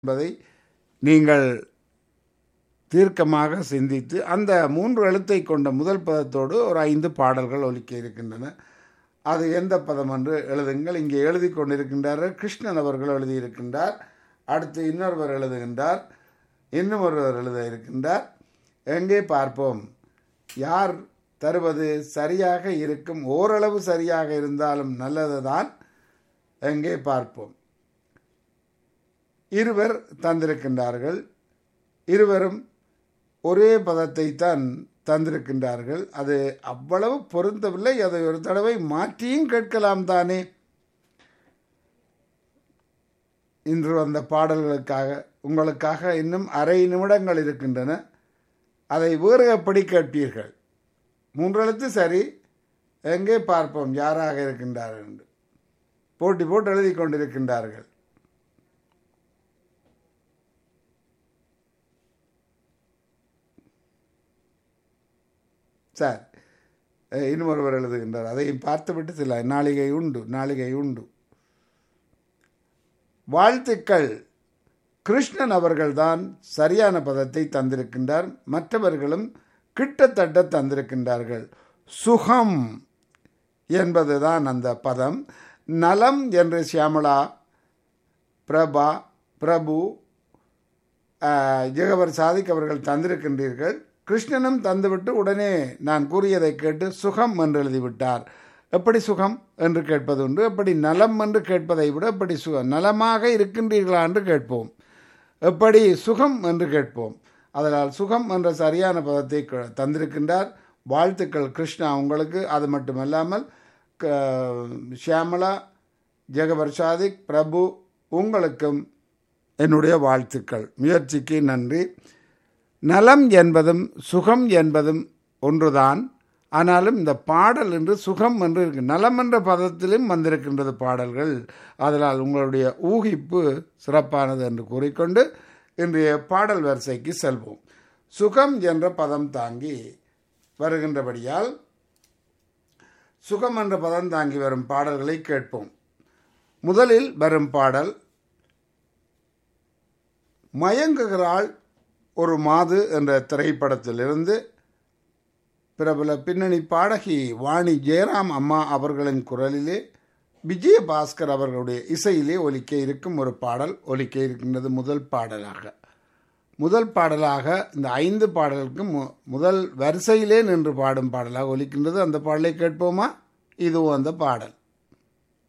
என்பதை நீங்கள் தீர்க்கமாக சிந்தித்து அந்த மூன்று எழுத்தை கொண்ட முதல் பதத்தோடு ஒரு ஐந்து பாடல்கள் ஒலிக்க இருக்கின்றன அது எந்த பதம் என்று எழுதுங்கள் இங்கே எழுதி கொண்டிருக்கின்றார்கள் கிருஷ்ணன் அவர்கள் எழுதியிருக்கின்றார் அடுத்து இன்னொருவர் எழுதுகின்றார் இன்னும் ஒருவர் எழுத இருக்கின்றார் எங்கே பார்ப்போம் யார் தருவது சரியாக இருக்கும் ஓரளவு சரியாக இருந்தாலும் நல்லதுதான் எங்கே பார்ப்போம் இருவர் தந்திருக்கின்றார்கள் இருவரும் ஒரே பதத்தை தான் தந்திருக்கின்றார்கள் அது அவ்வளவு பொருந்தவில்லை அதை ஒரு தடவை மாற்றியும் கேட்கலாம் தானே இன்று வந்த பாடல்களுக்காக உங்களுக்காக இன்னும் அரை நிமிடங்கள் இருக்கின்றன அதை வேறு எப்படி கேட்பீர்கள் மூன்றெழுத்து சரி எங்கே பார்ப்போம் யாராக இருக்கின்றார்கள் என்று போட்டி போட்டு எழுதி கொண்டிருக்கின்றார்கள் சார் இன்னும் ஒருவர் எழுதுகின்றார் அதையும் பார்த்துவிட்டு சில நாளிகை உண்டு நாளிகை உண்டு வாழ்த்துக்கள் கிருஷ்ணன் அவர்கள்தான் சரியான பதத்தை தந்திருக்கின்றார் மற்றவர்களும் கிட்டத்தட்ட தந்திருக்கின்றார்கள் சுகம் என்பதுதான் அந்த பதம் நலம் என்று சியாமலா பிரபா பிரபு ஜெகவர் சாதிக் அவர்கள் தந்திருக்கின்றீர்கள் கிருஷ்ணனும் தந்துவிட்டு உடனே நான் கூறியதை கேட்டு சுகம் என்று எழுதிவிட்டார் எப்படி சுகம் என்று கேட்பது உண்டு எப்படி நலம் என்று கேட்பதை விட எப்படி சுக நலமாக இருக்கின்றீர்களா என்று கேட்போம் எப்படி சுகம் என்று கேட்போம் அதனால் சுகம் என்ற சரியான பதத்தை தந்திருக்கின்றார் வாழ்த்துக்கள் கிருஷ்ணா உங்களுக்கு அது மட்டுமல்லாமல் ஷியாமலா ஜெகவர் சாதிக் பிரபு உங்களுக்கும் என்னுடைய வாழ்த்துக்கள் முயற்சிக்கு நன்றி நலம் என்பதும் சுகம் என்பதும் ஒன்றுதான் ஆனாலும் இந்த பாடல் என்று சுகம் என்று இருக்கு நலம் என்ற பதத்திலும் வந்திருக்கின்றது பாடல்கள் அதனால் உங்களுடைய ஊகிப்பு சிறப்பானது என்று கூறிக்கொண்டு இன்றைய பாடல் வரிசைக்கு செல்வோம் சுகம் என்ற பதம் தாங்கி வருகின்றபடியால் சுகம் என்ற பதம் தாங்கி வரும் பாடல்களை கேட்போம் முதலில் வரும் பாடல் மயங்குகிறாள் ஒரு மாது என்ற திரைப்படத்திலிருந்து பிரபல பின்னணி பாடகி வாணி ஜெயராம் அம்மா அவர்களின் குரலிலே விஜயபாஸ்கர் அவர்களுடைய இசையிலே ஒலிக்க இருக்கும் ஒரு பாடல் ஒலிக்க இருக்கின்றது முதல் பாடலாக முதல் பாடலாக இந்த ஐந்து பாடலுக்கும் முதல் வரிசையிலே நின்று பாடும் பாடலாக ஒலிக்கின்றது அந்த பாடலை கேட்போமா இதுவும் அந்த பாடல்